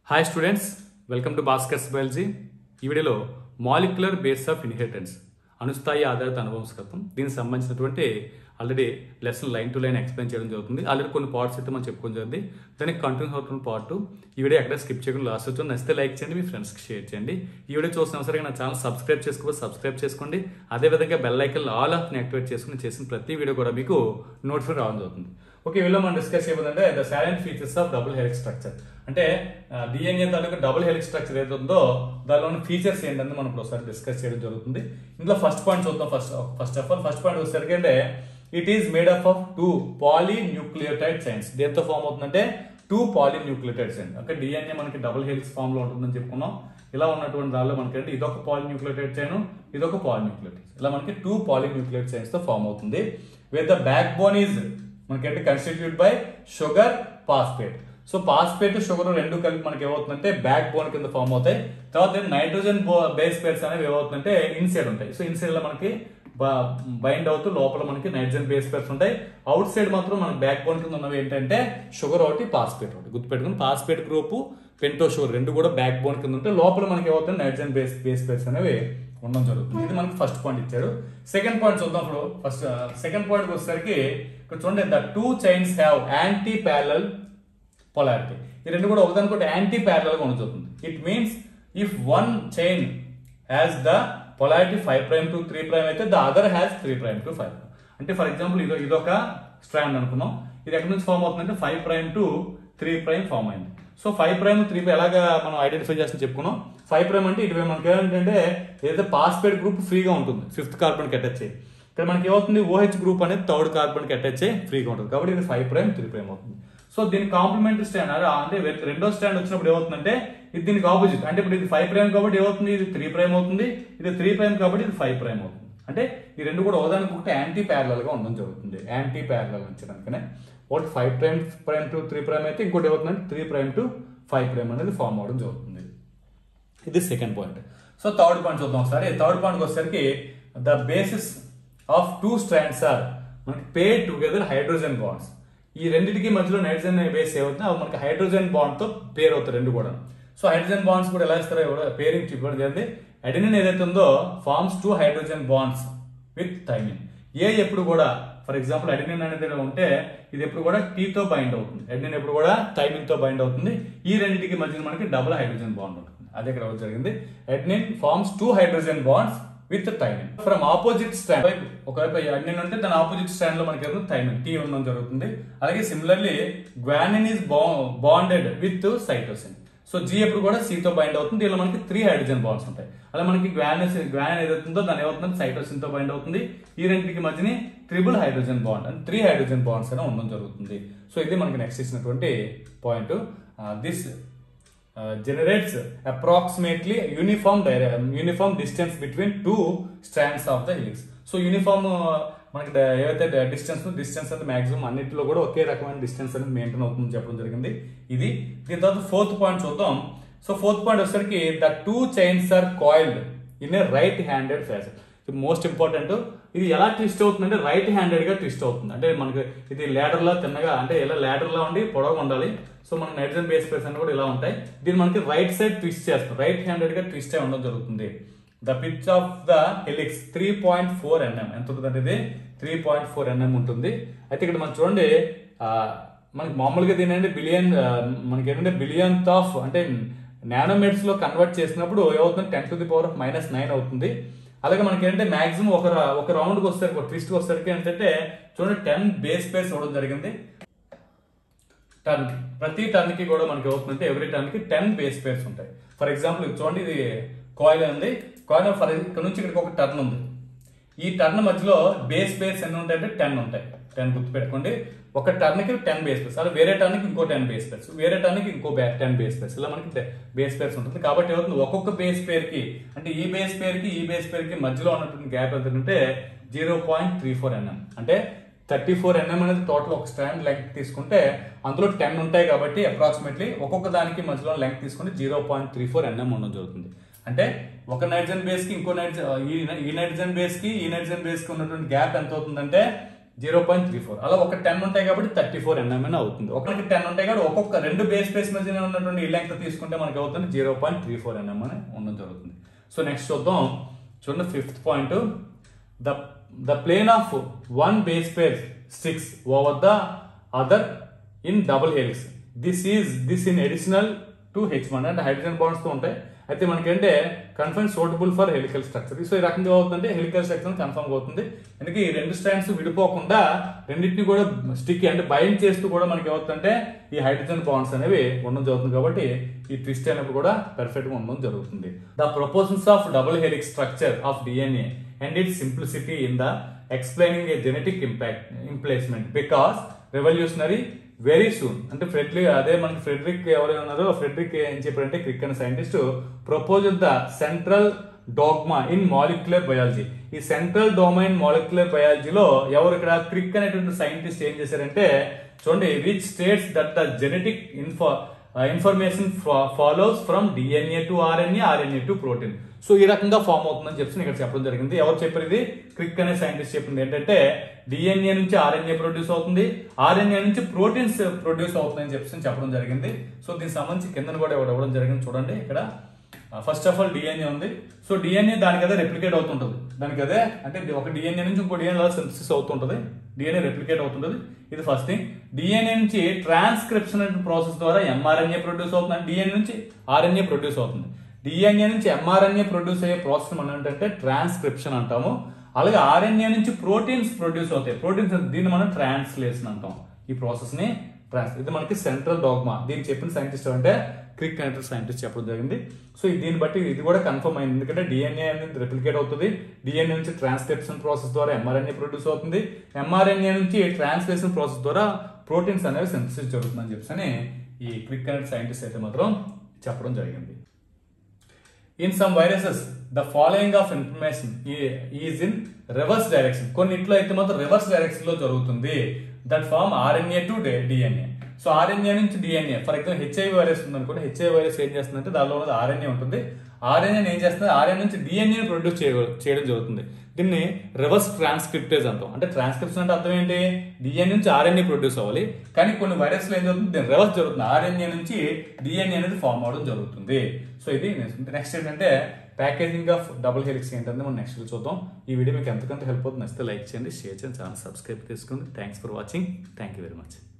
hi students welcome to Bhaskar's biology ఈ వీడియోలో molecular base of inheritance అణుస్థాయి ఆధారిత అనువంశకత్వం దీనికి సంబంధించినటువంటి already lesson line to line explain చేయడం జరుగుతుంది ఆల్రెడీ కొన్ని పార్ట్స్ అయితే మనం చెప్పుకోవడం జరిగింది దానికి కంటిన్యూ అవుతున్న పార్ట్ ఈ వీడియో ఎక్కడ స్కిప్ చేయకుండా లాస్ట్ వచ్చి నచ్చితే లైక్ చేయండి మీ ఫ్రెండ్స్కి షేర్ చేయండి ఈ వీడియో చూసిన సరే నా ఛానల్ సబ్స్క్రైబ్ చేసుకోవాలి సబ్స్క్రైబ్ చేసుకోండి అదేవిధంగా బెల్ ఐకన్ ఆల్ ఆఫ్ని యాక్టివేట్ చేసుకుని చేసిన ప్రతి వీడియో కూడా మీకు నోటిఫై రావడం జరుగుతుంది ఓకే వీళ్ళు మనం డిస్కస్ చేయబోతుంటే the silent features of double helix structure అంటే డిఎన్ఏ తాలూకు డబుల్ హెలిక్స్ స్ట్రక్చర్ ఏదైతే ఉందో దానిలోని ఫీచర్స్ ఏంటంటే మనం ఇప్పుడు ఒకసారి డిస్కస్ చేయడం జరుగుతుంది ఇందులో ఫస్ట్ పాయింట్ చూద్దాం first first of all first point వచ్చేసరికి అంటే it is made up of two polynucleotide chains దేంతో ఫామ్ అవుతుందంటే టూ పాలీ న్యూక్లియోటైడ్ చైన్ అంటే డిఎన్ఏ మనకి డబుల్ హెలిక్స్ ఫామ్ లో ఉంటుందని చెప్పుకున్నాం ఇలా ఉన్నటువంటి దానిలో మనకి అంటే ఇదొక పాలీ న్యూక్లియోటైడ్ చైన్ ఇదొక పాలీ న్యూక్లియోటైడ్ ఇలా మనకి టూ పాలీ న్యూక్లియోటైడ్ చైన్స్ తో ఫామ్ అవుతుంది with the backbone is మనకంటే constitute by sugar phosphate so phosphate sugar రెండు కలిపి మనకి ఏమవుతుందంటే బ్యాక్ బోన్ కింద ఫామ్ అవుతాయి తర్వాత నైట్రోజన్ బేస్ పేర్స్ అనేవి ఏమవుతుందంటే ఇన్సైడ్ ఉంటాయి సో ఇన్సైడ్ లో మనకి బైండ్ అవుతూ లోపల మనకి నైట్రోజన్ బేస్ పేర్స్ ఉంటాయి అవుట్ సైడ్ మాత్రం మనకి బ్యాక్ బోన్ కింద ఉన్నవి ఏంటంటే షుగర్ ఒకటి పాస్పేట్ ఒకటి గుర్తుపెట్టుకుని పాస్పేట్ గ్రూప్ పెంటో షుగర్ రెండు కూడా బ్యాక్ బోన్ కింద ఉంటాయి లోపల మనకి ఏమవుతుంది నైట్రోజన్ బేస్ బేస్ పేర్స్ అనేవి ఉండడం జరుగుతుంది ఇది మనకి ఫస్ట్ పాయింట్ ఇచ్చాడు సెకండ్ పాయింట్ చూద్దాం ఇప్పుడు ఫస్ట్ సెకండ్ పాయింట్ వచ్చేసరికి ఇక్కడ చూడండి the two chains have antiparallel polarity ఈ రెండు కూడా ఒకదానికొకటి యాంటీ ప్యారల్ గా ఉండబోతుంది it means if one chain has the polarity five prime to three prime అయితే the other has three prime to five అంటే ఫర్ ఎగ్జాంపుల్ ఇదో ఇదొక స్ట్రాండ్ అనుకున్నాం ఇది ఎక్కడి నుంచి ఫామ్ అవుతుందంటే five prime to three prime form అయింది so five prime three prime ఎలాగా మనం ఐడెంటిఫై చేస్తాం చెప్పుకున్నాం ఫైవ్ ప్రైమ్ అంటే ఇటు మనకి ఏంటంటే ఏదైతే పాస్పేట్ గ్రూప్ ఫ్రీగా ఉంటుంది ఫిఫ్త్ కార్బన్ కి అటాచ్ అయ్యి ఇక్కడ మనకి ఏమవుతుంది ఓహెచ్ గ్రూప్ అనేది థర్డ్ కార్బన్ కి అటాచ్ అయ్యి ఫ్రీగా ఉంటుంది కాబట్టి ఇది ఫైవ్ ప్రైమ్ త్రీ ప్రైమ్ అవుతుంది సో దీని కాంప్లిమెంటరీ స్టాండ్ అంటే రెండో స్టాండ్ వచ్చినప్పుడు ఏమవుతుందంటే ఇది దీనికి ఆపోజిట్ అంటే ఇప్పుడు ఇది ఫైవ్ ప్రైమ్ కాబట్టి ఏమవుతుంది ఇది త్రీ ప్రైమ్ అవుతుంది ఇది త్రీ ప్రైమ్ కాబట్టి ఇది ఫైవ్ ప్రైమ్ అవుతుంది అంటే ఈ రెండు కూడా ఒకదానికి ఒకటి యాంటీ ప్యారలల్ గా ఉండడం జరుగుతుంది యాంటీ ప్యారలల్ ఉంచడానికనే ఒకటి five prime prime to three prime అయితే ఇంకోటి ఏమవుతుందంటే three prime to five prime అనేది ఫామ్ అవడం జరుగుతుంది ఇది second point so third point చూద్దాం ఒకసారి థర్డ్ పాయింట్ వచ్చేసరికి the basis of two strands are మనకి పేడ్ టుగెదర్ హైడ్రోజన్ బాండ్స్ ఈ రెండింటికి మధ్యలో నైట్రోజన్ బేస్ ఏమవుతుంది అవి మనకి హైడ్రోజన్ బాండ్ తో పేర్ అవుతాయి రెండు కూడా సో హైడ్రోజన్ బాండ్స్ కూడా ఎలా ఇస్తారో పేరింగ్ చెప్పడం జరిగింది అడినిన్ ఏదైతే ఉందో forms two hydrogen bonds with thymine A ఎప్పుడు కూడా ఫర్ ఎగ్జాంపుల్ అడినిన్ అనేది ఉంటే ఇది ఎప్పుడు కూడా టీ తో బైండ్ అవుతుంది అడినిన్ ఎప్పుడు కూడా థైమిన్ తో బైండ్ అవుతుంది ఈ రెండింటికి మధ్యన మనకి డబుల్ హైడ్రోజన్ బాండ్ ఉంటుంది అదే ఇక్కడ జరిగింది adenine forms two hydrogen bonds with thymine from opposite strand వైపు ఒకవైపు అడినిన్ ఉంటే దాని ఆపోజిట్ స్టాండ్ లో మనకి థైమిన్ టీ ఉండడం జరుగుతుంది అలాగే similarly guanine is bonded with cytosine so G ఎప్పుడు కూడా C తో బైండ్ అవుతుంది దీనిలో మనకి త్రీ హైడ్రోజన్ బాండ్స్ ఉంటాయి అలా మనకి గ్వానిన్ గ్వానిన్ ఏదైతుందో దాని ఏమవుతుంది సైటోసిన్ తో బైండ్ అవుతుంది ఈ రెండింటికి మధ్యని triple hydrogen bond and three hydrogen bonds అయినా ఉండడం జరుగుతుంది సో ఇది మనకి నెక్స్ట్ ఇచ్చినటువంటి point this generates approximately uniform uniform distance between two strands of the helix so uniform మనకి ద- ఏవైతే డిస్టెన్స్ డిస్టెన్స్ అంటే మాక్సిమం అన్నిటిలో కూడా ఒకే రకమైన డిస్టెన్స్ అనేది మెయింటైన్ అవుతుందని చెప్పడం జరిగింది ఇది దీని తర్వాత ఫోర్త్ పాయింట్ చూద్దాం సో ఫోర్త్ పాయింట్ వచ్చేసరికి the two chains are coiled in a right handed fashion most important ఇది ఎలా ట్విస్ట్ అవుతుందంటే రైట్ హ్యాండెడ్ గా ట్విస్ట్ అవుతుంది అంటే మనకి ఇది ladder లా తిన్నగా అంటే ఇలా ladder లా ఉండి పొడవుగా ఉండాలి సో మన నైట్రోజన్ బేస్ పేర్స్ అన్ని కూడా ఇలా ఉంటాయి దీన్ని మనకి రైట్ సైడ్ ట్విస్ట్ చేస్తాం రైట్ హ్యాండెడ్ గా ట్విస్ట్ అయి ఉండడం జరుగుతుంది the pitch of the helix three point four nm ఎంత ఉంటుందంటే ఇది త్రీ పాయింట్ ఫోర్ ఎన్ఎం ఉంటుంది అయితే ఇక్కడ మనం చూడండి ఆ, మనకి మామూలుగా దీని అంటే బిలియన్ మనకి ఏంటంటే బిలియన్త్ ఆఫ్ అంటే నానోమీటర్స్ లో కన్వర్ట్ చేసినప్పుడు ఏమవుతుంది ten to the power of minus nine అవుతుంది అలాగే మనకి ఏంటంటే మాక్సిమం ఒక ర- ఒక రౌండ్ కి వస్తారు ఒక ట్విస్ట్ వస్తారు ఏంటంటే చూడండి టెన్ బేస్ పేర్స్ ఇవ్వడం జరిగింది టర్న్ కి ప్రతి టర్న్ కి కూడా మనకి అవుతుందంటే ఎవ్రీ టర్న్ కి టెన్ బేస్ పేర్స్ ఉంటాయి ఫర్ ఎగ్జాంపుల్ ఇది చూడండి ఇది కాయిల్ ఉంది కాయిల్ ఫర్ ఇక్కడ నుంచి ఇక్కడికి ఒక టర్న్ ఉంది ఈ టర్న్ మధ్యలో బేస్ పేర్స్ ఎన్ని ఉంటాయి అంటే టెన్ ఉంటాయి టెన్ గుర్తు పెట్టుకోండి ఒక టర్న్ కి టెన్ బేస్ పేర్స్ అలా వేరే టర్న్ కి ఇంకో టెన్ బేస్ పేర్స్ వేరే టర్న్ కి ఇంకో టెన్ బేస్ పేర్స్ ఇలా మనకి బేస్ పేర్స్ ఉంటుంది కాబట్టి ఏమవుతుంది ఒక్కొక్క బేస్ పేర్ కి అంటే ఈ బేస్ పేర్ కి ఈ బేస్ పేర్ కి మధ్యలో ఉన్నటువంటి గ్యాప్ ఎంత అంటే zero point three four nm అంటే థర్టీ ఫోర్ ఎన్ఎం అనేది టోటల్ ఒక స్టాండ్ లెంగ్త్ తీసుకుంటే అందులో టెన్ ఉంటాయి కాబట్టి అప్రాక్సిమేట్లీ ఒక్కొక్క దానికి మధ్యలో లెంగ్త్ తీసుకుంటే zero point three four nm ఉండడం జరుగుతుంది అంటే ఒక నైట్రోజన్ బేస్ కి ఇంకో నైట్రోజన్ ఈ నైట్రోజన్ బేస్ కి ఈ నైట్రోజన్ బేస్ కి ఉన్నటువంటి గ్యాప్ ఎంత అవుతుందంటే జీరో పాయింట్ త్రీ ఫోర్ అలా ఒక టెన్ ఉంటాయి కాబట్టి థర్టీ ఫోర్ ఎన్ఎంఎన్ అవుతుంది ఒకరికి టెన్ ఉంటాయి కాబట్టి ఒక్కొక్క రెండు బేస్ స్పేస్ మధ్య ఉన్నటువంటి ఈ లెంగ్త్ తీసుకుంటే మనకి అవుతుంది zero point three four nm అని ఉండడం జరుగుతుంది సో నెక్స్ట్ చూద్దాం చూడండి fifth point the the plane of one base pair sticks over the other in double helix this is this in additional to H one అంటే hydrogen bonds తో ఉంటాయి అయితే మనకంటే confirm suitable for helical structure so ఈ రకంగా అవుతుందంటే helical structure confirm అవుతుంది ఎందుకంటే ఈ రెండు స్ట్రాండ్స్ విడిపోకుండా రెండింటిని కూడా స్టిక్ అంటే బైండ్ చేస్తూ కూడా మనకి ఏమవుతుందంటే ఈ హైడ్రోజన్ బాండ్స్ అనేవి ఉండడం జరుగుతుంది కాబట్టి ఈ ట్విస్ట్ అయినప్పుడు కూడా పర్ఫెక్ట్ గా ఉండడం జరుగుతుంది the propositions of double helix structure of DNA and it simplicity in the explaining a genetic impact emplacement because revolutionary very soon అంటే ఫ్రెడ్రిక్ అదే మనకి ఫ్రెడ్రిక్ ఎవరైనా ఉన్నారో ఫ్రెడ్రిక్ ఏం చెప్పారంటే క్రిక్ అనే scientist propose the central dogma in molecular biology ఈ central domain molecular బయాలజీలో ఎవరు ఇక్కడ క్రిక్ అనేటువంటి సైంటిస్ట్ ఏం చేశారంటే చూడండి which states that the genetic info information follows from DNA to RNA RNA to protein so ఈ రకంగా ఫామ్ అవుతుందని చెప్పి ఇక్కడ చెప్పడం జరిగింది ఎవరు చెప్పారు ఇది క్రిక్ అనే సైంటిస్ట్ చెప్పింది ఏంటంటే డిఎన్ఏ నుంచి ఆర్ఎన్ఏ ప్రొడ్యూస్ అవుతుంది ఆర్ఎన్ఏ నుంచి ప్రోటీన్స్ ప్రొడ్యూస్ అవుతుందని చెప్పి చెప్పడం జరిగింది సో దీనికి సంబంధించి కింద కూడా ఇవ్వడం ఇవ్వడం జరిగింది చూడండి ఇక్కడ ఫస్ట్ ఆఫ్ ఆల్ డిఎన్ఏ ఉంది సో డిఎన్ఏ దానికి అదే రెప్లికేట్ అవుతుంటుంది దానికి అదే అంటే ఒక డిఎన్ఏ నుంచి ఇంకో డిఎన్ఏ అలా సింథసిస్ అవుతుంటుంది డిఎన్ఏ రెప్లికేట్ అవుతుంటుంది ఇది ఫస్ట్ థింగ్ డిఎన్ఏ నుంచి ట్రాన్స్క్రిప్షన్ అనే ప్రాసెస్ ద్వారా ఎంఆర్ఎన్ఏ ప్రొడ్యూస్ అవుతుంది డిఎన్ఏ నుంచి ఆర్ఎన్ఏ ప్రొడ్యూస్ అవుతుంది డిఎన్ఏ నుంచి ఎంఆర్ఎన్ఏ ప్రొడ్యూస్ అయ్యే ప్రాసెస్ మనం ఏంటంటే ట్రాన్స్క్రిప్షన్ అంటాము అలాగే ఆర్ఎన్ఏ నుంచి ప్రోటీన్స్ ప్రొడ్యూస్ అవుతాయి ప్రోటీన్స్ దీన్ని మనం ట్రాన్స్లేషన్ అంటాం ఈ ప్రాసెస్ ని ట్రాన్స్ ఇది మనకి సెంట్రల్ డాగ్మా దీన్ని చెప్పిన సైంటిస్ట్ అంటే క్రిక్ అనేటువంటి సైంటిస్ట్ చెప్పడం జరిగింది సో దీన్ని బట్టి ఇది కూడా కన్ఫర్మ్ అయింది ఎందుకంటే డిఎన్ఏ అనేది రెప్లికేట్ అవుతుంది డిఎన్ఏ నుంచి ట్రాన్స్క్రిప్షన్ ప్రాసెస్ ద్వారా ఎంఆర్ఎన్ఏ ప్రొడ్యూస్ అవుతుంది ఎంఆర్ఎన్ఏ నుంచి ట్రాన్స్లేషన్ ప్రాసెస్ ద్వారా ప్రోటీన్స్ అనేవి సింథసిస్ జరుగుతుందని చెప్పి ఈ క్రిక్ అనే సైంటిస్ట్ అయితే మాత్రం చెప్పడం జరిగింది in some viruses the following of information is in reverse direction కొన్నిట్లో అయితే మాత్రం రివర్స్ డైరెక్షన్ లో జరుగుతుంది that form RNA to DNA so RNA నుంచి DNA for example HIV virus ఉంది అనుకోండి హెచ్ఐవి వైరస్ ఏం చేస్తుందంటే దానిలో ఉన్నది ఆర్ఎన్ఏ ఉంటుంది ఆర్ఎన్ఏ ఏం చేస్తుంది ఆర్ఎన్ఏ నుంచి డిఎన్ఏ ప్రొడ్యూస్ చేయడం జరుగుతుంది దీన్ని రివర్స్ ట్రాన్స్క్రిప్టేజ్ అంటాం అంటే ట్రాన్స్క్రిప్షన్ అంటే అర్థం ఏంటి డిఎన్ఏ నుంచి ఆర్ఎన్ఏ ప్రొడ్యూస్ అవ్వాలి కానీ కొన్ని వైరస్లు ఏం జరుగుతుంది దీని రివర్స్ జరుగుతుంది ఆర్ఎన్ఏ నుంచి డిఎన్ఏ అనేది ఫామ్ అవడం జరుగుతుంది సో ఇది నెక్స్ట్ ఏంటంటే ప్యాకేజింగ్ ఆఫ్ డబుల్ హెలిక్స్ ఏంటంటే మనం నెక్స్ట్ చూద్దాం ఈ వీడియో మీకు ఎంతకంత హెల్ప్ అవుతుంది నచ్చితే లైక్ చేయండి షేర్ చేయండి ఛానల్ సబ్స్క్రైబ్ చేసుకోండి thanks for watching thank you very much